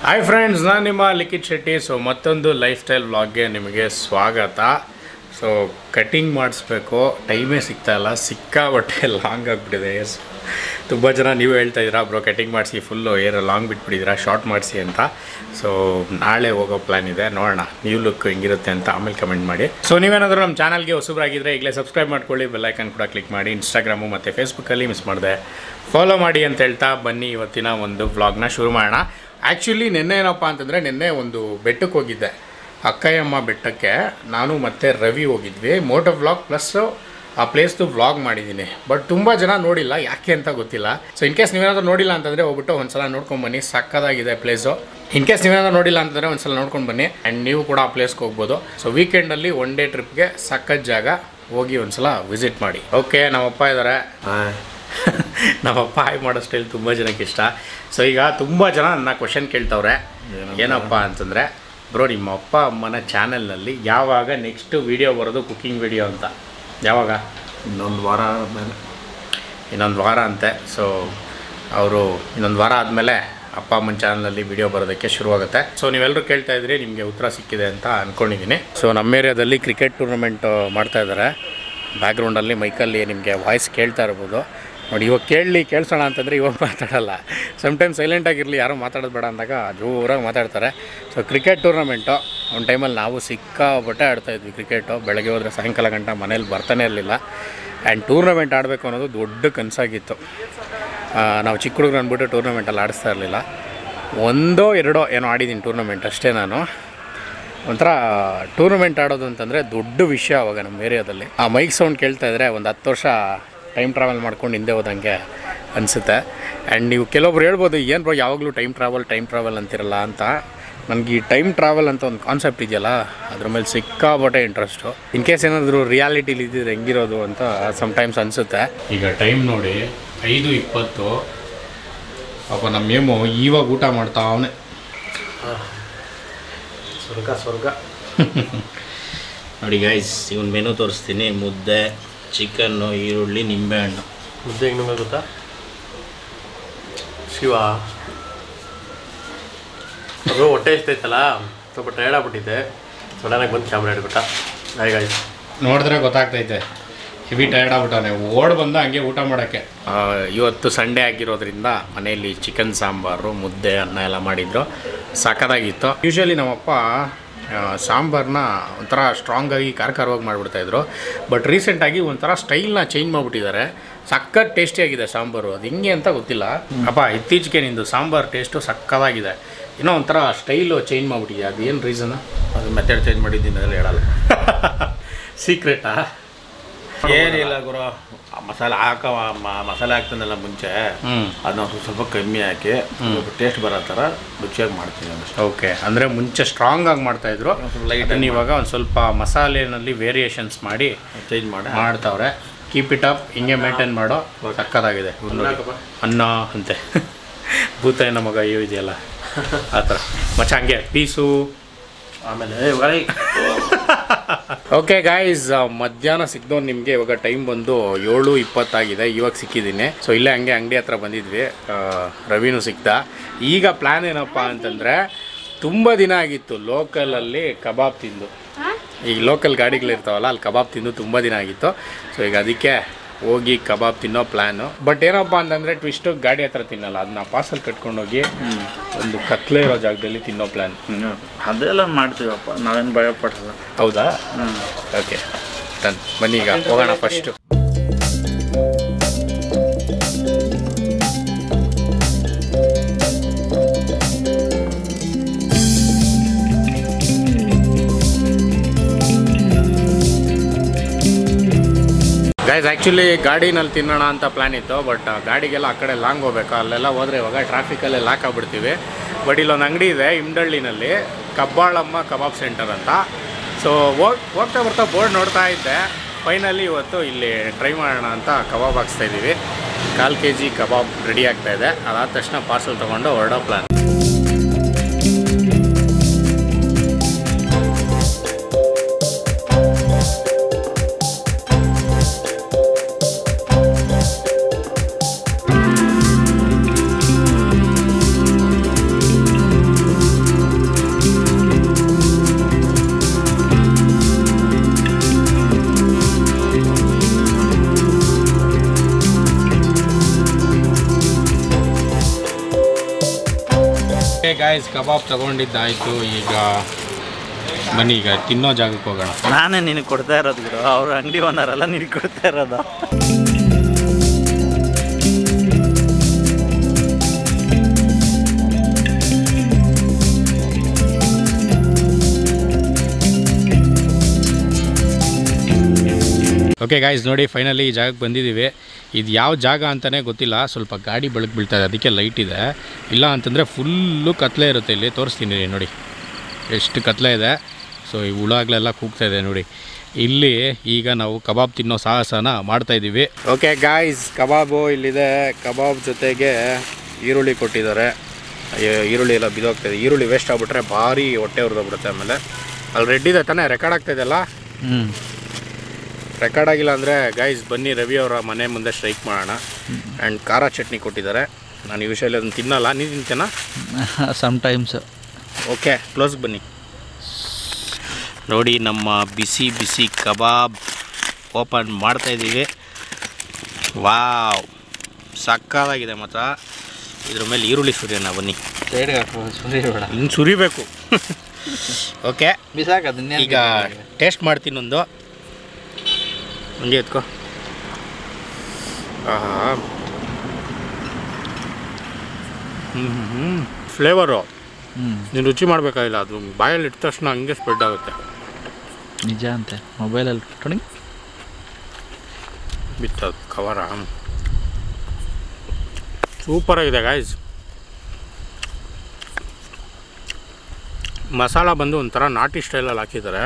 Hi friends ನಾನು ನಿಮ್ಮ Likhith Shetty so ಮತ್ತೊಂದು ಲೈಫ್ ಸ್ಟೈಲ್ ವ್ಲಾಗ್ಗೆ ನಿಮಗೆ ಸ್ವಾಗತ ಸೊ ಕಟಿಂಗ್ ಮಾಡಿಸ್ಬೇಕು ಟೈಮೇ ಸಿಗ್ತಾ ಇಲ್ಲ ಸಿಕ್ಕಾಬಟ್ಟೆ ಲಾಂಗ್ ಆಗಿಬಿಟ್ಟಿದೆ ಎಸ್ ತುಂಬ ಜನ ನೀವು ಹೇಳ್ತಾ ಇದ್ದೀರಾ ಬ್ರೋ ಕಟಿಂಗ್ ಮಾಡಿಸಿ ಫುಲ್ಲು ಏರೋ ಲಾಂಗ್ ಬಿಟ್ಬಿಟ್ಟಿದ್ದೀರಾ ಶಾರ್ಟ್ ಮಾಡಿಸಿ ಅಂತ ಸೊ ನಾಳೆ ಹೋಗೋ ಪ್ಲ್ಯಾನ್ ಇದೆ ನೋಡೋಣ ನ್ಯೂ ಲುಕ್ ಹೆಂಗಿರುತ್ತೆ ಅಂತ ಆಮೇಲೆ ಕಮೆಂಟ್ ಮಾಡಿ ಸೊ ನೀವೇನಾದರೂ ನಮ್ಮ ಚಾನಲ್ಗೆ ಹೊಸಬ್ರಾಗಿದ್ದರೆ ಈಗಲೇ ಸಬ್ಸ್ಕ್ರೈಬ್ ಮಾಡ್ಕೊಳ್ಳಿ ಬೆಲ್ಲೈಕನ್ ಕೂಡ ಕ್ಲಿಕ್ ಮಾಡಿ ಇನ್ಸ್ಟಾಗ್ರಾಮು ಮತ್ತು ಫೇಸ್ಬುಕ್ಕಲ್ಲಿ ಮಿಸ್ ಮಾಡಿದೆ ಫಾಲೋ ಮಾಡಿ ಅಂತ ಹೇಳ್ತಾ ಬನ್ನಿ ಇವತ್ತಿನ ಒಂದು ವ್ಲಾಗ್ನ ಶುರು ಮಾಡೋಣ ಆ್ಯಕ್ಚುಲಿ ನಿನ್ನೆ ಏನಪ್ಪ ಅಂತಂದರೆ ನಿನ್ನೆ ಒಂದು ಬೆಟ್ಟಕ್ಕೆ ಹೋಗಿದ್ದೆ ಅಕ್ಕಯ್ಯಮ್ಮ ಬೆಟ್ಟಕ್ಕೆ ನಾನು ಮತ್ತು ರವಿ ಹೋಗಿದ್ವಿ ಮೋಟೋ ವ್ಲಾಗ್ ಪ್ಲಸ್ಸು ಆ ಪ್ಲೇಸ್ದು ವ್ಲಾಗ್ ಮಾಡಿದ್ದೀನಿ ಬಟ್ ತುಂಬ ಜನ ನೋಡಿಲ್ಲ ಯಾಕೆ ಅಂತ ಗೊತ್ತಿಲ್ಲ ಸೊ ಇನ್ ಕೇಸ್ ನೀವೇನಾದ್ರೂ ನೋಡಿಲ್ಲ ಅಂತಂದರೆ ಹೋಗ್ಬಿಟ್ಟು ಒಂದ್ಸಲ ನೋಡ್ಕೊಂಡು ಬನ್ನಿ ಸಕ್ಕದಾಗಿದೆ ಪ್ಲೇಸು ಇನ್ ಕೇಸ್ ನೀವೇನಾದ್ರೂ ನೋಡಿಲ್ಲ ಅಂತಂದರೆ ಒಂದ್ಸಲ ನೋಡ್ಕೊಂಡು ಬನ್ನಿ ಆ್ಯಂಡ್ ನೀವು ಕೂಡ ಆ ಪ್ಲೇಸ್ಗೆ ಹೋಗ್ಬೋದು ಸೊ ವೀಕೆಂಡಲ್ಲಿ ಒನ್ ಡೇ ಟ್ರಿಪ್ಗೆ ಸಕ್ಕತ್ ಜಾಗ ಹೋಗಿ ಒಂದ್ಸಲ ವಿಸಿಟ್ ಮಾಡಿ ಓಕೆ ನಮ್ಮಪ್ಪ ಇದ್ದಾರೆ ನಮ್ಮಪ್ಪ ಹಾಯ್ ಮಾಡೋ ಸ್ಟೈಲ್ ತುಂಬ ಜನಕ್ಕೆ ಇಷ್ಟ ಸೊ ಈಗ ತುಂಬ ಜನ ನನ್ನ ಕ್ವಶನ್ ಕೇಳ್ತವ್ರೆ ಏನಪ್ಪ ಅಂತಂದರೆ ಬ್ರೋ ನಿಮ್ಮ ಅಪ್ಪ ಅಮ್ಮನ ಚಾನಲ್ನಲ್ಲಿ ಯಾವಾಗ ನೆಕ್ಸ್ಟ್ ವಿಡಿಯೋ ಬರೋದು ಕುಕ್ಕಿಂಗ್ ವಿಡಿಯೋ ಅಂತ ಯಾವಾಗ ಇನ್ನೊಂದು ವಾರ ಆದಮೇಲೆ ಇನ್ನೊಂದು ವಾರ ಅಂತೆ ಸೊ ಅವರು ಇನ್ನೊಂದು ವಾರ ಆದಮೇಲೆ ಅಪ್ಪ ಅಮ್ಮನ ಚಾನಲಲ್ಲಿ ವಿಡಿಯೋ ಬರೋದಕ್ಕೆ ಶುರುವಾಗುತ್ತೆ ಸೊ ನೀವೆಲ್ಲರೂ ಕೇಳ್ತಾ ಇದ್ರಿ ನಿಮಗೆ ಉತ್ತರ ಸಿಕ್ಕಿದೆ ಅಂತ ಅಂದ್ಕೊಂಡಿದ್ದೀನಿ ಸೊ ನಮ್ಮ ಏರಿಯಾದಲ್ಲಿ ಕ್ರಿಕೆಟ್ ಟೂರ್ನಮೆಂಟ್ ಮಾಡ್ತಾ ಇದ್ದಾರೆ ಬ್ಯಾಕ್ಗ್ರೌಂಡಲ್ಲಿ ಮೈಕಲ್ಲಿ ನಿಮಗೆ ವಾಯ್ಸ್ ಕೇಳ್ತಾ ಇರ್ಬೋದು ನೋಡಿ ಇವಾಗ ಕೇಳಲಿ ಕೇಳಿಸೋಣ ಅಂತಂದರೆ ಇವಾಗ ಮಾತಾಡಲ್ಲ ಸಮ್ಟೈಮ್ಸ್ ಸೈಲೆಂಟಾಗಿರಲಿ ಯಾರೂ ಮಾತಾಡೋದು ಬೇಡ ಅಂದಾಗ ಜೋರಾಗಿ ಮಾತಾಡ್ತಾರೆ ಸೊ ಕ್ರಿಕೆಟ್ ಟೂರ್ನಮೆಂಟು ಒಂದು ಟೈಮಲ್ಲಿ ನಾವು ಸಿಕ್ಕಾಪಟ್ಟೆ ಆಡ್ತಾಯಿದ್ವಿ ಕ್ರಿಕೆಟು ಬೆಳಗ್ಗೆ ಹೋದರೆ ಸಾಯಂಕಾಲ ಗಂಟ ಮನೇಲಿ ಬರ್ತಾನೆ ಇರಲಿಲ್ಲ ಆ್ಯಂಡ್ ಟೂರ್ನಮೆಂಟ್ ಆಡಬೇಕು ಅನ್ನೋದು ದೊಡ್ಡ ಕನಸಾಗಿತ್ತು ಆ, ನಾವು ಚಿಕ್ಕ ಹುಡುಗರು ಅಂದ್ಬಿಟ್ಟು ಟೂರ್ನಮೆಂಟಲ್ಲಿ ಆಡಿಸ್ತಾ ಇರಲಿಲ್ಲ ಒಂದೋ ಎರಡೋ ಏನೋ ಆಡಿದ್ದೀನಿ ಟೂರ್ನಮೆಂಟ್ ಅಷ್ಟೇ ನಾನು ಒಂಥರ ಟೂರ್ನಮೆಂಟ್ ಆಡೋದು ಅಂತಂದರೆ ದೊಡ್ಡ ವಿಷಯ ಅವಾಗ ನಮ್ಮ ಏರಿಯಾದಲ್ಲಿ ಆ ಮೈಕ್ ಸೌಂಡ್ ಕೇಳ್ತಾ ಇದ್ದರೆ ಒಂದು ಹತ್ತು ವರ್ಷ ಟೈಮ್ ಟ್ರಾವೆಲ್ ಮಾಡ್ಕೊಂಡು ಹಿಂದೆ ಹೋದಂಗೆ ಅನಿಸುತ್ತೆ ಆ್ಯಂಡ್ ನೀವು ಕೆಲವೊಬ್ರು ಹೇಳ್ಬೋದು ಏನು ಬ್ರೋ ಯಾವಾಗಲೂ ಟೈಮ್ ಟ್ರಾವೆಲ್ ಟೈಮ್ ಟ್ರಾವೆಲ್ ಅಂತಿರಲ್ಲ ಅಂತ ನನಗೆ ಈ ಟೈಮ್ ಟ್ರಾವೆಲ್ ಅಂತ ಒಂದು ಕಾನ್ಸೆಪ್ಟ್ ಇದೆಯಲ್ಲ ಅದ್ರ ಮೇಲೆ ಸಿಕ್ಕಾಬಟ್ಟೆ ಇಂಟ್ರೆಸ್ಟು ಇನ್ ಕೇಸ್ ಏನಾದರೂ ರಿಯಾಲಿಟಿಲಿ ಇದ್ದಿದ್ರೆ ಹೆಂಗಿರೋದು ಅಂತ ಸಮ್ಟೈಮ್ಸ್ ಅನಿಸುತ್ತೆ ಈಗ ಟೈಮ್ ನೋಡಿ ಐದು ಇಪ್ಪತ್ತು ಪಾಪ ನಮ್ಮ ಮೇಮು ಇವಾಗ ಊಟ ಮಾಡ್ತಾ ಅವನೇ ಸ್ವರ್ಗ ಸ್ವರ್ಗ ನೋಡಿ ಗೈಸ್ ಇವನ್ ಮೆನು ತೋರಿಸ್ತೀನಿ ಮುದ್ದೆ ಚಿಕನ್ನು ಈರುಳ್ಳಿ ನಿಂಬೆಹಣ್ಣು ಮುದ್ದೆ ಹೆಂಗೆ ನಿಮಗೆ ಗೊತ್ತಾ ಶಿವ ಅದು ಹೊಟ್ಟೆ ಎಷ್ಟೈತಲ್ಲ ಸ್ವಲ್ಪ ಟೈರ್ಡ್ ಆಗ್ಬಿಟ್ಟಿದ್ದೆ ಸಡನ್ನಾಗಿ ಬಂದು ಕ್ಯಾಮ್ರಾ ಹಿಡ್ಬಿಟ್ಟ ಹಾಯ್ ಗಾಯ್ಸ್ ನೋಡಿದ್ರೆ ಗೊತ್ತಾಗ್ತೈತೆ ಹೆವಿ ಟಯರ್ಡ್ ಆಗ್ಬಿಟ್ಟಾನೆ ಓಡ್ ಬಂದ ಹಂಗೆ ಊಟ ಮಾಡೋಕ್ಕೆ ಇವತ್ತು ಸಂಡೇ ಆಗಿರೋದ್ರಿಂದ ಮನೆಯಲ್ಲಿ ಚಿಕನ್ ಸಾಂಬಾರು ಮುದ್ದೆ ಅನ್ನ ಎಲ್ಲ ಮಾಡಿದ್ರು ಸಖತ್ತಾಗಿತ್ತು ಯೂಶ್ವಲಿ ನಮ್ಮಪ್ಪ ಆ, ಸಾಂಬಾರನ್ನ ಒಂಥರ ಸ್ಟ್ರಾಂಗಾಗಿ ಖಾರ ಖಾರವಾಗಿ ಮಾಡಿಬಿಡ್ತಾಯಿದ್ರು ಬಟ್ ರೀಸೆಂಟಾಗಿ ಒಂಥರ ಸ್ಟೈಲ್ನ ಚೇಂಜ್ ಮಾಡಿಬಿಟ್ಟಿದ್ದಾರೆ ಸಖತ್ ಟೇಸ್ಟಿಯಾಗಿದೆ ಸಾಂಬಾರು ಅದು ಹಿಂಗೆ ಅಂತ ಗೊತ್ತಿಲ್ಲ ಅಪ್ಪ ಇತ್ತೀಚೆಗೆ ನಿಂದು ಸಾಂಬಾರು ಟೇಸ್ಟು ಸಕ್ಕತ್ತಾಗಿದೆ ಏನೋ ಒಂಥರ ಸ್ಟೈಲು ಚೇಂಜ್ ಮಾಡಿಬಿಟ್ಟಿದೆ ಅದು ಏನು ರೀಸನು ಅದು ಮೆಥಡ್ ಚೇಂಜ್ ಮಾಡಿದ್ದೀನಿ ಅದರಲ್ಲಿ ಹೇಳಲ್ಲ ಸೀಕ್ರೆಟಾ ಏನಿಲ್ಲ ಗುರು ಆ ಮಸಾಲೆ ಹಾಕ ಮ- ಮಸಾಲೆ ಹಾಕ್ತಾನಲ್ಲ ಮುಂಚೆ ಹ್ಞೂ ಅದನ್ನ ಸ್ವಲ್ಪ ಸ್ವಲ್ಪ ಕಮ್ಮಿ ಹಾಕಿ ಟೇಸ್ಟ್ ಬರೋ ಥರ ರುಚಿಯಾಗಿ ಮಾಡ್ತೀನಿ ಅಷ್ಟೇ ಓಕೆ ಅಂದರೆ ಮುಂಚೆ ಸ್ಟ್ರಾಂಗ್ ಆಗಿ ಮಾಡ್ತಾ ಇದ್ರು ಲೈಟ್ ಅದನ್ನ ಇವಾಗ ಒಂದು ಸ್ವಲ್ಪ ಮಸಾಲೆನಲ್ಲಿ ವೇರಿಯೇಷನ್ಸ್ ಮಾಡಿ ಚೇಂಜ್ ಮಾಡಿ ಮಾಡ್ತಾವ್ರೆ ಕೀಪ್ ಇಟ್ ಅಪ್ ಹಿಂಗೆ ಮೇಂಟೈನ್ ಮಾಡೋ ಸಕ್ಕತ್ತಾಗಿದೆ ಇವ್ರು ನೋಡಿ. ಹಾಕಪ್ಪ. ಅನ್ನ ಅಂತೆ ಭೂತ ನಮಗ ಅಯ್ಯೋ ಇದೆಯಲ್ಲ ಆ ಥರ ಮಚ್ಚ ಹಂಗೆ ಪೀಸು ಆಮೇಲೆ ಏ, ಒಳಗೆ ಓಕೆ ಗಾಯ್ಸ್ ಮಧ್ಯಾಹ್ನ ಸಿಕ್ದೋ ನಿಮಗೆ ಇವಾಗ ಟೈಮ್ ಬಂದು ಏಳು ಇಪ್ಪತ್ತಾಗಿದೆ ಇವಾಗ ಸಿಕ್ಕಿದ್ದೀನಿ ಸೊ ಇಲ್ಲೇ ಹಂಗೆ ಅಂಗಡಿ ಹತ್ರ ಬಂದಿದ್ವಿ ಆ, ರವಿನೂ ಸಿಕ್ತ ಈಗ ಪ್ಲ್ಯಾನ್ ಏನಪ್ಪ ಅಂತಂದರೆ ತುಂಬ ದಿನ ಆಗಿತ್ತು ಲೋಕಲಲ್ಲಿ ಕಬಾಬ್ ತಿಂದು ಈಗ ಲೋಕಲ್ ಗಾಡಿಗಳಿರ್ತಾವಲ್ಲ ಅಲ್ಲಿ ಕಬಾಬ್ ತಿಂದು ತುಂಬ ದಿನ ಆಗಿತ್ತು ಸೊ ಈಗ ಅದಕ್ಕೆ ಹೋಗಿ ಕಬಾಬ್ ತಿನ್ನೋ ಪ್ಲ್ಯಾನು ಬಟ್ ಏನಪ್ಪ ಅಂತಂದರೆ ಟ್ವಿಸ್ಟು ಗಾಡಿ ಹತ್ರ ತಿನ್ನಲ್ಲ ಅದನ್ನ ಪಾರ್ಸಲ್ ಕಟ್ಕೊಂಡೋಗಿ ಒಂದು ಕತ್ಲೆ ಇರೋ ಜಾಗದಲ್ಲಿ ತಿನ್ನೋ ಪ್ಲ್ಯಾನ್ ಅದೆಲ್ಲ ಮಾಡ್ತೀವಪ್ಪ ನಾವೇನು ಭಯ ಪಡಲ್ಲ ಹೌದಾ ಓಕೆ ಡನ್ ಬನ್ನಿ ಈಗ ಹೋಗೋಣ ಫಸ್ಟು ಗೈಸ್ ಆ್ಯಕ್ಚುಲಿ ಗಾಡಿನಲ್ಲಿ ತಿನ್ನೋಣ ಅಂತ ಪ್ಲ್ಯಾನ್ ಇತ್ತು ಬಟ್ ಗಾಡಿಗೆಲ್ಲ ಆ ಕಡೆ ಲಾಂಗ್ ಹೋಗ್ಬೇಕು ಅಲ್ಲೆಲ್ಲ ಹೋದರೆ ಇವಾಗ ಟ್ರಾಫಿಕಲ್ಲೇ ಲಾಕ್ ಆಗ್ಬಿಡ್ತೀವಿ ಬಟ್ ಇಲ್ಲೊಂದು ಅಂಗಡಿ ಇದೆ ಇಮ್ಡಳ್ಳಿನಲ್ಲಿ ಕಬ್ಬಾಳಮ್ಮ ಕಬಾಬ್ ಸೆಂಟರ್ ಅಂತ ಸೊ ಹೋಗ್ ಹೋಗ್ತಾ ಬರ್ತಾ ಬೋರ್ಡ್ ನೋಡ್ತಾ ಇದ್ದೆ ಫೈನಲಿ ಇವತ್ತು ಇಲ್ಲಿ ಟ್ರೈ ಮಾಡೋಣ ಅಂತ ಕಬಾಬ್ ಹಾಕ್ಸ್ತಾ ಇದ್ದೀವಿ ಕಾಲು ಕೆ ಜಿ ಕಬಾಬ್ ರೆಡಿ ಆಗ್ತಾ ಇದೆ ಅದಾದ ತಕ್ಷಣ ಪಾರ್ಸಲ್ ತೊಗೊಂಡು ಹೊರಡೋ ಪ್ಲ್ಯಾನ್ ಗಾಯ್ಸ್ ಕಬಾಬ್ ತಗೊಂಡಿದ್ದಾಯ್ತು ಈಗ ಬನ್ನಿ ಈಗ ತಿನ್ನೋ ಜಾಗಕ್ಕೆ ಹೋಗೋಣ ನಾನೇ ನಿನಗೆ ಕೊಡ್ತಾ ಇರೋದು ಗುರು ಅವ್ರ ಅಂಗಡಿ ಓನರ್ ಅಲ್ಲ ನಿನಗೆ ಕೊಡ್ತಾ ಇರೋದು ಓಕೆ ಗಾಯ್ಸ್ ನೋಡಿ ಫೈನಲಿ ಈ ಜಾಗಕ್ಕೆ ಬಂದಿದ್ದೀವಿ ಇದು ಯಾವ ಜಾಗ ಅಂತಲೇ ಗೊತ್ತಿಲ್ಲ ಸ್ವಲ್ಪ ಗಾಡಿ ಬೆಳಕು ಬೀಳ್ತಾ ಇದೆ ಅದಕ್ಕೆ ಲೈಟ್ ಇದೆ ಇಲ್ಲ ಅಂತಂದರೆ ಫುಲ್ಲು ಕತ್ಲೆ ಇರುತ್ತೆ ಇಲ್ಲಿ ತೋರಿಸ್ತೀನಿ ರೀ ನೋಡಿ ಎಷ್ಟು ಕತ್ಲೆ ಇದೆ ಸೊ ಈ ಹುಳಗಳೆಲ್ಲ ಕೂಗ್ತಾ ಇದೆ ನೋಡಿ ಇಲ್ಲಿ ಈಗ ನಾವು ಕಬಾಬ್ ತಿನ್ನೋ ಸಾಹಸನ ಮಾಡ್ತಾಯಿದ್ದೀವಿ ಓಕೆ ಗಾಯ್ಸ್ ಕಬಾಬು ಇಲ್ಲಿದೆ ಕಬಾಬ್ ಜೊತೆಗೆ ಈರುಳ್ಳಿ ಕೊಟ್ಟಿದ್ದಾರೆ ಅಯ್ಯೋ, ಈರುಳ್ಳಿ ಎಲ್ಲ ಬಿದ್ದೋಗ್ತಾಯಿದೆ ಈರುಳ್ಳಿ ವೇಸ್ಟ್ ಆಗಿಬಿಟ್ರೆ ಭಾರಿ ಹೊಟ್ಟೆ ಹುರಿದೋಗ್ಬಿಡುತ್ತೆ ಆಮೇಲೆ ಅಲ್ಲಿ ರೆಡ್ ಇದೆ ತಾನೇ ರೆಕಾರ್ಡ್ ಆಗ್ತಾಯಿದೆಲ್ಲ ಹ್ಞೂ ರೆಕಾರ್ಡ್ ಆಗಿಲ್ಲ ಅಂದರೆ ಗೈಸ್ ಬನ್ನಿ ರವಿ ಅವರ ಮನೆ ಮುಂದೆ ಸ್ಟ್ರೈಕ್ ಮಾಡೋಣ ಆ್ಯಂಡ್ ಖಾರ ಚಟ್ನಿ ಕೊಟ್ಟಿದ್ದಾರೆ ನಾನು ಯೂಶಲಿ ಅದನ್ನು ತಿನ್ನಲ್ಲ ನೀನು ತಿಂತೇನಾ ಸಮ್ಟೈಮ್ಸ್ ಓಕೆ ಕ್ಲೋಸ್ಗೆ ಬನ್ನಿ ನೋಡಿ ನಮ್ಮ ಬಿಸಿ ಬಿಸಿ ಕಬಾಬ್ ಓಪನ್ ಮಾಡ್ತಾ ಇದ್ದೀವಿ ವಾವ್ ಸಕ್ಕದಾಗಿದೆ ಮಾತ್ರ ಇದ್ರ ಮೇಲೆ ಈರುಳ್ಳಿ ಸುರಿಯೋಣ ಬನ್ನಿ ಸೈಡ್ಗೆ ಹಾಕು ಸುರಿ ಬೇಡ ಹಿಂಗೆ ಸುರಿಬೇಕು ಓಕೆ ಬಿಸಾಕ ಅದನ್ನೇ ಈಗ ಟೇಸ್ಟ್ ಮಾಡ್ತೀನಿ ಒಂದು ಹಂಗೆ ಎತ್ಕೋ ಆಹಾ ಹ್ಞೂ ಹ್ಞೂ ಫ್ಲೇವರು ಹ್ಞೂ ನೀನು ರುಚಿ ಮಾಡಬೇಕಾಗಿಲ್ಲ ಅದು ಬಾಯಲ್ಲಿ ಇಟ್ಟ ತಕ್ಷಣ ಹಂಗೆ ಸ್ಪ್ರೆಡ್ ಆಗುತ್ತೆ ನಿಜ ಅಂತೆ ಮೊಬೈಲಲ್ಲಿ ಇಟ್ಕೊಂಡು ಬಿತ್ತದು ಕವರ ಸೂಪರಾಗಿದೆ ಗಾಯ್ಸ್ ಮಸಾಲ ಬಂದು ಒಂಥರ ನಾಟಿ ಸ್ಟೈಲಲ್ಲಿ ಹಾಕಿದ್ದಾರೆ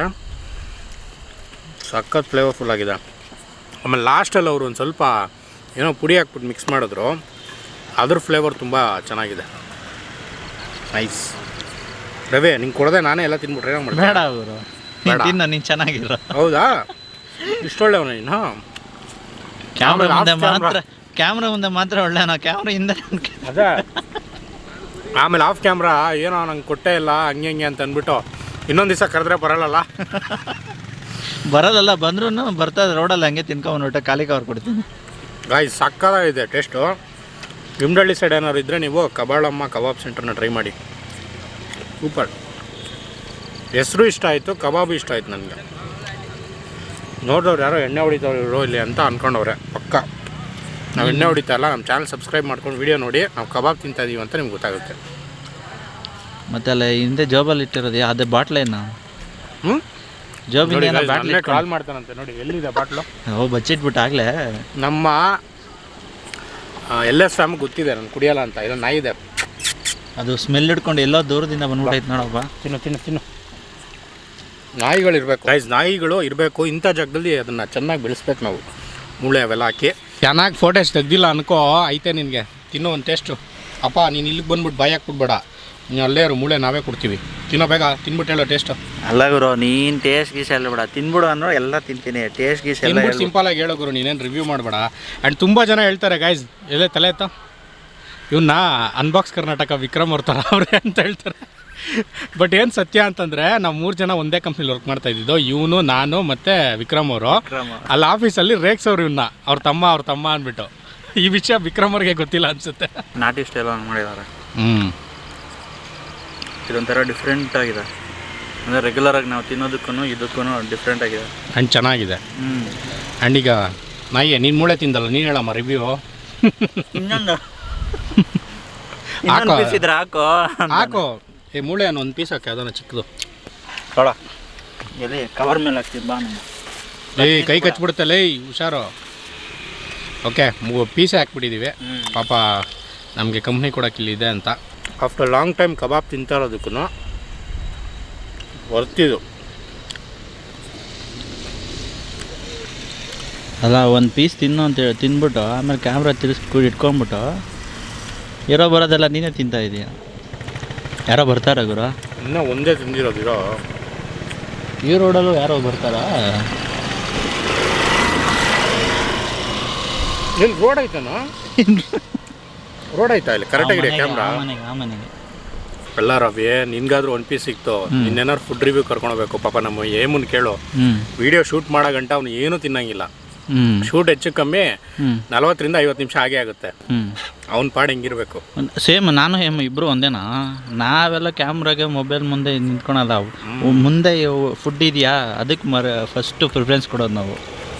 ಸಖತ್ ಫ್ಲೇವರ್ಫುಲ್ ಆಗಿದೆ ಆಮೇಲೆ ಲಾಸ್ಟಲ್ಲಿ ಅವರು ಒಂದು ಸ್ವಲ್ಪ ಏನೋ ಪುಡಿ ಹಾಕ್ಬಿಟ್ಟು ಮಿಕ್ಸ್ ಮಾಡಿದ್ರು ಅದ್ರ ಫ್ಲೇವರ್ ತುಂಬ ಚೆನ್ನಾಗಿದೆ ನೈಸ್ ರವೆ ನಿಂಗೆ ಕೊಡದೆ ನಾನೇ ಎಲ್ಲ ತಿನ್ಬಿಟ್ರೆ ಏನೋ ಮಾಡ್ತೀನಿ ಬೇಡ ಅವರು ಬೇಡ. ತಿನ್ನ ನೀನು ಚೆನ್ನಾಗಿರೋ ಹೌದಾ ಇಷ್ಟೊಳ್ಳೆವನ ನೀನು ಕ್ಯಾಮ್ರಾ ಆಮೇಲೆ ಮುಂದೆ off camera. ಮಾತ್ರ ಕ್ಯಾಮ್ರಾ ಮುಂದೆ ಮಾತ್ರ ಒಳ್ಳೆ ನಾವು ಕ್ಯಾಮ್ರಾ ಹಿಂದೆ ಅದೇ ಆಮೇಲೆ ಆಫ್ ಕ್ಯಾಮ್ರಾ ಏನೋ ನಂಗೆ ಕೊಟ್ಟೇ ಇಲ್ಲ ಹಂಗೆ ಹಂಗೆ ಅಂತ ಅಂದ್ಬಿಟ್ಟು ಇನ್ನೊಂದು ದಿವಸ ಕರೆದ್ರೆ ಬರಲ್ಲಲ್ಲ ಬರೋದಲ್ಲ ಬಂದ್ರೂ ಬರ್ತಾ ರೋಡಲ್ಲಿ ಹಂಗೆ ತಿನ್ಕೊಂಡು ಹೊಟ್ಟೆ ಖಾಲಿ ಕವರ್ ಕೊಡ್ತೀನಿ ಗಾಯ್ಸ್ ಸಕ್ಕದಾಗಿದೆ ಟೇಸ್ಟು ವಿಮ್ಡಳ್ಳಿ ಸೈಡ್ ಏನಾದ್ರು ಇದ್ದರೆ ನೀವು ಕಬಾಳಮ್ಮ ಕಬಾಬ್ ಸೆಂಟರ್ನ ಟ್ರೈ ಮಾಡಿ ಸೂಪರ್ ಹೆಸರು ಇಷ್ಟ ಆಯಿತು ಕಬಾಬು ಇಷ್ಟ ಆಯ್ತು ನನಗೆ ನೋಡಿದವ್ರು ಯಾರೋ ಎಣ್ಣೆ ಹೊಡಿತವ್ರು ಇಲ್ಲಿ ಅಂತ ಅಂದ್ಕೊಂಡವ್ರೆ ಪಕ್ಕ ನಾವು ಎಣ್ಣೆ ಹೊಡಿತಾ ಇಲ್ಲ ನಮ್ಮ ಚಾನಲ್ ಸಬ್ಸ್ಕ್ರೈಬ್ ಮಾಡ್ಕೊಂಡು ವಿಡಿಯೋ ನೋಡಿ ನಾವು ಕಬಾಬ್ ತಿಂತಾ ಇದೀವಿ ಅಂತ ನಿಮ್ಗೆ ಗೊತ್ತಾಗುತ್ತೆ ಮತ್ತೆ ಅಲ್ಲ ಹಿಂದೆ ಜೋಬಲ್ಲಿ ಇಟ್ಟಿರೋದು ಅದೇ ಬಾಟ್ಲೇನು ಹ್ಞೂ ಜೋಬಿಂದ ಏನೋ ಬಾಟ್ಲಿ ಕಾಲ್ ಮಾಡ್ತಾನಂತೆ ನೋಡಿ ಎಲ್ಲಿದೆ ಬಾಟ್ಲು ಓ ಬಚ್ಚಿಟ್ಬಿಟ್ಟು ಆಗ್ಲೇ ನಮ್ಮ ಎಲ್ ಎಸ್ ಫ್ಯಾಮ್ ಗೊತ್ತಿದೆ ನಾನು ಕುಡಿಯಲ್ಲ ಅಂತ ಇದು ನಾಯಿ ಇದೆ ಅದು ಸ್ಮೆಲ್ ಹಿಡ್ಕೊಂಡು ಎಲ್ಲೋ ದೂರದಿಂದ ಬಂದ್ಬಿಟ್ಟೈತೆ ನೋಡಪ್ಪ ತಿನ್ನು ತಿನ್ನು ತಿನ್ನು ನಾಯಿಗಳು ಇರಬೇಕು ಗೈಸ್ ನಾಯಿಗಳು ಇರಬೇಕು ಇಂಥ ಜಾಗದಲ್ಲಿ ಅದನ್ನು ಚೆನ್ನಾಗಿ ಬೆಳೆಸ್ಬೇಕು ನಾವು ಮೂಳೆ ಅವೆಲ್ಲ ಹಾಕಿ ಚೆನ್ನಾಗಿ ಫೋಟೋಸ್ ತೆಗ್ದಿಲ್ಲ ಅನ್ಕೋ ಐತೆ ನಿನಗೆ ತಿನ್ನೋ ಒಂದು ಟೇಸ್ಟು ಅಪ್ಪ ನೀನು ಇಲ್ಲಿಗೆ ಬಂದ್ಬಿಟ್ಟು ಬಾಯಿ ಹಾಕ್ಬಿಡ್ಬೇಡ ನೀನು ಅಲ್ಲೇ ಇರು ಮೂಳೆ ನಾವೇ ಕೊಡ್ತೀವಿ ತಿನ್ನೋ ಬೇಗ ತಿನ್ಬಿಟ್ಟು ಹೇಳೋ ಟೇಸ್ಟು ಅಲ್ಲ ಗುರು ನೀನು ಟೇಸ್ಟ್ ಗೀಸ್ ಎಲ್ಲ ಬೇಡ ತಿನ್ಬಿಡು ಅನ್ನೋ ಎಲ್ಲ ತಿಂತೀನಿ ಟೇಸ್ಟ್ ಗೀಸ್ ಎಲ್ಲ ತಿನ್ಬಿಟ್ಟು ಸಿಂಪಲಾಗಿ ಹೇಳೋ ಗುರು ನೀನೇನು ರಿವ್ಯೂ ಮಾಡಬೇಡ ಆ್ಯಂಡ್ ತುಂಬ ಜನ ಹೇಳ್ತಾರೆ ಗೈಸ್ ಎಲ್ಲೇ ತಲೆ ಎತ್ತ ಇವನ್ನ ಅನ್ಬಾಕ್ಸ್ ಕರ್ನಾಟಕ ವಿಕ್ರಮ್ ಅವ್ರ ಥರ ಅವ್ರೆ ಅಂತ ಹೇಳ್ತಾರೆ ಬಟ್ ಏನು ಸತ್ಯ ಅಂತಂದರೆ ನಾವು ಮೂರು ಜನ ಒಂದೇ ಕಂಪ್ನಿಲಿ ವರ್ಕ್ ಮಾಡ್ತಾ ಇದ್ದಿದ್ದು ಇವನು ನಾನು ಮತ್ತು ವಿಕ್ರಮ್ ಅವರು ವಿಕ್ರಮ್. ಅಲ್ಲಿ ಆಫೀಸಲ್ಲಿ ರೇಕ್ಸ್ ಅವ್ರು ಇವನ್ನ ಅವ್ರ ತಮ್ಮ ಅವ್ರ ತಮ್ಮ ಅಂದ್ಬಿಟ್ಟು ಈ ವಿಷಯ ವಿಕ್ರಮ್ ಅವ್ರಿಗೆ ಗೊತ್ತಿಲ್ಲ ಅನಿಸುತ್ತೆ ನಾಟಿ ಸ್ಟೈಲ್ ಮಾಡಿದ್ದಾರೆ ಹ್ಞೂ ಇದೊಂಥರ ಡಿಫ್ರೆಂಟ್ ಆಗಿದೆ ಅಂದರೆ ರೆಗ್ಯುಲರಾಗಿ ನಾವು ತಿನ್ನೋದಕ್ಕೂ ಇದಕ್ಕೂ ಡಿಫ್ರೆಂಟ್ ಆಗಿದೆ ಆ್ಯಂಡ್ ಚೆನ್ನಾಗಿದೆ ಹ್ಞೂ ಆ್ಯಂಡ್ ಈಗ ನಾಯಿಗೆ ನೀನು ಮೂಳೆ ತಿಂದಲ್ಲ ನೀನು ಹೇಳಮ್ಮ ರಿವ್ಯೂ ಇನ್ನೊಂದು ಹಾಕೋ. ಪೀಸ್ ಇದ್ರೆ ಹಾಕೋ ಹಾಕು ಈ ಮೂಳೆ ಒಂದು ಪೀಸ್ ಹಾಕಿ ಅದನ್ನು ಚಿಕ್ಕದು ಕೊಡ ಎಲ್ಲಿ ಕವರ್ ಮೇಲೆ ಹಾಕ್ತೀನಿ ಬಾ ನಾನು ಏಯ್ ಕೈ ಕಚ್ಬಿಡುತ್ತಲ್ಲ ಏಯ್ ಹುಷಾರು ಓಕೆ ಪೀಸೇ ಹಾಕ್ಬಿಟ್ಟಿದ್ದೀವಿ ಹ್ಮ್. ಪಾಪ ನಮಗೆ ಕಂಪ್ನಿ ಕೊಡೋಕೆ ಇಲ್ಲಿದೆ ಅಂತ ಆಫ್ಟರ್ ಲಾಂಗ್ ಟೈಮ್ ಕಬಾಬ್ ತಿಂತಾ ಇರೋದಕ್ಕೂ ವರ್ತಿದು ಅಲ್ಲ ಒಂದು ಪೀಸ್ ತಿನ್ನು ಅಂತೇಳಿ ತಿಂದ್ಬಿಟ್ಟು ಆಮೇಲೆ ಕ್ಯಾಮ್ರಾ ತಿರ್ಸ್ಕೊಂಡು ಇಟ್ಕೊಂಡ್ಬಿಟ್ಟು ಇರೋ ಬರೋದೆಲ್ಲ ನೀನೇ ತಿಂತಾ ಇದೀಯ ಯಾರೋ ಬರ್ತಾರ ಗುರು ಇನ್ನೂ ಒಂದೇ ತಿಂದಿರೋದಿರೋ ಈ ರೋಡಲ್ಲೂ ಯಾರೋ ಬರ್ತಾರಾ ಇಲ್ಲಿ ರೋಡ್ ಐತನೋ ರೋಡ್ ಐತಾ ಇಲ್ಲಿ ಕರೆಕ್ಟಾಗಿ ಇದೆ ಕ್ಯಾಮ್ರಾ ಆ ಮನೆಗೆ ಆ ಮನೆಗೆ ಎಲ್ಲ ರವಿ ನಿನ್ಗಾದ್ರೂ ಒಂದು ಪೀಸ್ ಸಿಕ್ತು ಇನ್ನೇನಾದ್ರು ಫುಡ್ ರಿವ್ಯೂ ಕರ್ಕೊಳ್ಬೇಕು ಪಾಪ ನಮ್ಮ ಏಮನ್ ಕೇಳು ಹ್ಞೂ ವಿಡಿಯೋ ಶೂಟ್ ಮಾಡೋ ಗಂಟ ಅವ್ನು ಏನೂ ತಿನ್ನಂಗಿಲ್ಲ ಹ್ಞೂ ಶೂಟ್ ಹೆಚ್ಚು ಕಮ್ಮಿ ಹ್ಞೂ ನಲವತ್ತರಿಂದ ಐವತ್ತು ನಿಮಿಷ ಆಗೇ ಆಗುತ್ತೆ ಹ್ಞೂ ಅವ್ನ ಪಾಡು ಹೆಂಗಿರ್ಬೇಕು ಸೇಮ್ ನಾನು ಹೇಮ್ ಇಬ್ಬರು ಒಂದೇನಾ ನಾವೆಲ್ಲ ಕ್ಯಾಮ್ರಾಗೆ ಮೊಬೈಲ್ ಮುಂದೆ ನಿಂತ್ಕೊಳಲ್ಲ ಅವು ಮುಂದೆ ಫುಡ್ ಇದೆಯಾ ಅದಕ್ಕೆ ಮರ ಫಸ್ಟು ಪ್ರಿಫರೆನ್ಸ್ ಕೊಡೋದು ನಾವು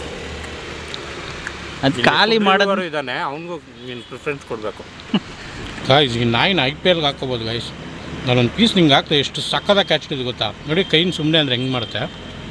ಅದು ಖಾಲಿ ಮಾಡೋದು ಇದ್ದಾನೆ ಅವನಿಗೂ ನೀನು ಪ್ರಿಫರೆನ್ಸ್ ಕೊಡಬೇಕು ಗಾಯ್ಸ್ ಈ ನಾಯಿನ ಐ ಪಿ ಎಲ್ಗೆ ಹಾಕೋಬೋದು ಗಾಯ್ಸ್ ನಾನೊಂದು ಪೀಸ್ ನಿಂಗೆ ಹಾಕ್ತೆ ಎಷ್ಟು ಸಕ್ಕದಾಗ ಕ್ಯಾಚ್ ಹಿಡಿದು ಗೊತ್ತಾ ನೋಡಿ ಕೈನ ಸುಮ್ಮನೆ ಅಂದರೆ ಹೆಂಗೆ ಮಾಡುತ್ತೆ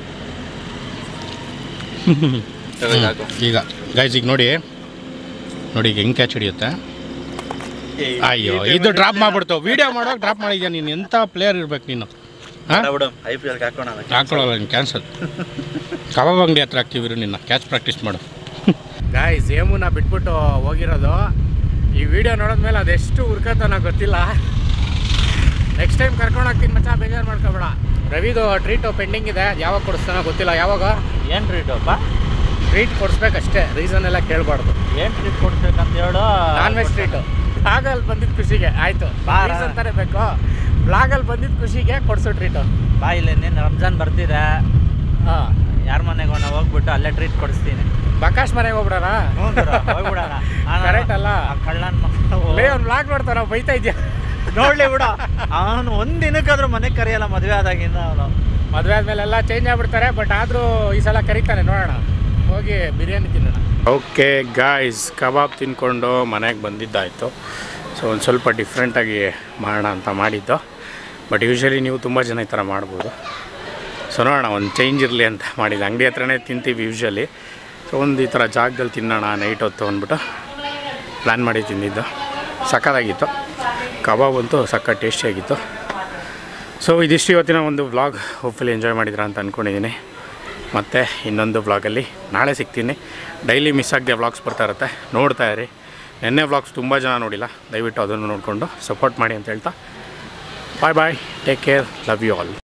ಈಗ ಗಾಯ್ಸ್ ಈಗ ನೋಡಿ ನೋಡಿ ಈಗ ಹೆಂಗೆ ಕ್ಯಾಚ್ ಹಿಡಿಯುತ್ತೆ ಅಯ್ಯೋ ಇದು ಡ್ರಾಪ್ ಮಾಡ್ಬಿಡ್ತು ವಿಡಿಯೋ ಮಾಡೋಕೆ ಡ್ರಾಪ್ ಮಾಡಿದ್ಯಾ ನೀನು ಎಂಥ ಪ್ಲೇಯರ್ ಇರ್ಬೇಕು ನೀನು ಹಾಂ ಐ ಪಿ ಎಲ್ಗೆ ಹಾಕೋಣ ಹಾಕೊಳ್ಳಲ್ಲ ನೀನು ಕ್ಯಾನ್ಸಲ್ ಕಬಾಬ್ ಅಂಗಡಿ ಹತ್ರ ಹಾಕ್ತೀವಿ ನಿನ್ನ ಕ್ಯಾಚ್ ಪ್ರಾಕ್ಟೀಸ್ ಮಾಡು ಗಾಯ್ಸ್ ಏಮುನ ಬಿಟ್ಬಿಟ್ಟು ಹೋಗಿರೋದು ಈ ವಿಡಿಯೋ ನೋಡಿದ್ಮೇಲೆ ಅದೆಷ್ಟು ಹುರ್ಕತ್ತಾನ ಗೊತ್ತಿಲ್ಲ ನೆಕ್ಸ್ಟ್ ಟೈಮ್ ಕರ್ಕೊಂಡು ಹೋಗ್ತೀನಿ ಮಚ್ಚ ಬೇಜಾರು ಮಾಡ್ಕೋಬೇಡ ರವಿದು ಟ್ರೀಟು ಪೆಂಡಿಂಗ್ ಇದೆ ಯಾವಾಗ ಕೊಡಿಸ್ತಾನೋ ಗೊತ್ತಿಲ್ಲ ಯಾವಾಗ ಏನು ಟ್ರೀಟಪ್ಪ ಟ್ರೀಟ್ ಕೊಡಿಸ್ಬೇಕಷ್ಟೇ ರೀಸನ್ ಎಲ್ಲ ಕೇಳಬಾರ್ದು ಏನು ಟ್ರೀಟ್ ಕೊಡ್ಬೇಕಂತ ಹೇಳು ನಾನ್ ವೆಜ್ ಟ್ರೀಟು ಬ್ಲಾಗಲ್ಲಿ ಬಂದಿದ್ದು ಖುಷಿಗೆ ಆಯಿತು ಬಾರ. ರೀಸನ್ ತಾನೇ ಬೇಕು ಬ್ಲಾಗಲ್ಲಿ ಬಂದಿದ್ದು ಖುಷಿಗೆ ಕೊಡಿಸು ಟ್ರೀಟು ಬಾ ಇಲ್ಲಿ ನೀನು ರಂಜಾನ್ ಬರ್ತಿದೆ ಹಾಂ ಯಾರ ಮನೆಗೆ ನಾವು ಹೋಗ್ಬಿಟ್ಟು ಅಲ್ಲೇ ಟ್ರೀಟ್ ಕೊಡಿಸ್ತೀನಿ ಬಕಾಶ್ ಮನೆಗೆ ಹೋಗ್ಬಿಡೋಣ ಹೋಗ್ಬಿಡೋಣ Correct ಅಲ್ಲ? ಕಳ್ಳನ್ ಲೇ ಅವ್ನು ಬ್ಲಾಗ್ ನೋಡ್ತಾನ ಬೈತಾ ಇದೆಯಾ ನೋಡ್ಲಿ ಬಿಡ ಅವನು ಒಂದ್ ದಿನಕ್ಕಾದ್ರೂ ಮನೆಗೆ ಕರೆಯಲ್ಲ ಮದುವೆ ಆದಾಗಿಂದ ಅವನು ಮದುವೆ ಆದ್ಮೇಲೆ ಎಲ್ಲ ಚೇಂಜ್ ಆಗ್ಬಿಡ್ತಾರೆ ಬಟ್ ಆದರೂ ಈ ಸಲ ಕರೀತಾನೆ ನೋಡೋಣ ಹೋಗಿ ಬಿರಿಯಾನಿ ತಿನ್ನೋಣ ಓಕೆ ಗಾಯ್ಸ್ ಕಬಾಬ್ ತಿನ್ಕೊಂಡು ಮನೆಗೆ ಬಂದಿದ್ದಾಯಿತು ಸೊ ಒಂದು ಸ್ವಲ್ಪ ಡಿಫ್ರೆಂಟಾಗಿ ಮಾಡೋಣ ಅಂತ ಮಾಡಿದ್ದು ಬಟ್ ಯೂಶ್ವಲಿ ನೀವು ತುಂಬ ಜನ ಈ ಥರ ಮಾಡ್ಬೋದು ಸೊ ನೋಡೋಣ ಒಂದು ಚೇಂಜ್ ಇರಲಿ ಅಂತ ಮಾಡಿದ್ದು ಅಂಗಡಿ ಹತ್ರನೇ ತಿಂತೀವಿ ಯೂಶ್ವಲಿ ಸೊ ಒಂದು ಈ ಥರ ಜಾಗದಲ್ಲಿ ತಿನ್ನೋಣ ನೈಟ್ ಹೊತ್ತು ಅಂದ್ಬಿಟ್ಟು ಪ್ಲ್ಯಾನ್ ಮಾಡಿ ತಿಂದಿದ್ದು ಸಕ್ಕತ್ತಾಗಿತ್ತು ಕಬಾಬ್ ಅಂತೂ ಸಕ್ಕ ಟೇಸ್ಟಿಯಾಗಿತ್ತು ಸೊ ಇದಿಷ್ಟು ಇವತ್ತಿನ ಒಂದು ವ್ಲಾಗ್ ಹೋಪ್ಫುಲಿ ಎಂಜಾಯ್ ಮಾಡಿದ್ರ ಅಂತ ಅಂದ್ಕೊಂಡಿದ್ದೀನಿ ಮತ್ತು ಇನ್ನೊಂದು ವ್ಲಾಗಲ್ಲಿ ನಾಳೆ ಸಿಗ್ತೀನಿ ಡೈಲಿ ಮಿಸ್ ಆಗದೆ ವ್ಲಾಗ್ಸ್ ಬರ್ತಾ ಇರುತ್ತೆ ನೋಡ್ತಾ ಇರಿ ನೆನ್ನೆ ವ್ಲಾಗ್ಸ್ ತುಂಬ ಜನ ನೋಡಿಲ್ಲ ದಯವಿಟ್ಟು ಅದನ್ನು ನೋಡಿಕೊಂಡು ಸಪೋರ್ಟ್ ಮಾಡಿ ಅಂತ ಹೇಳ್ತಾ bye bye take care love you all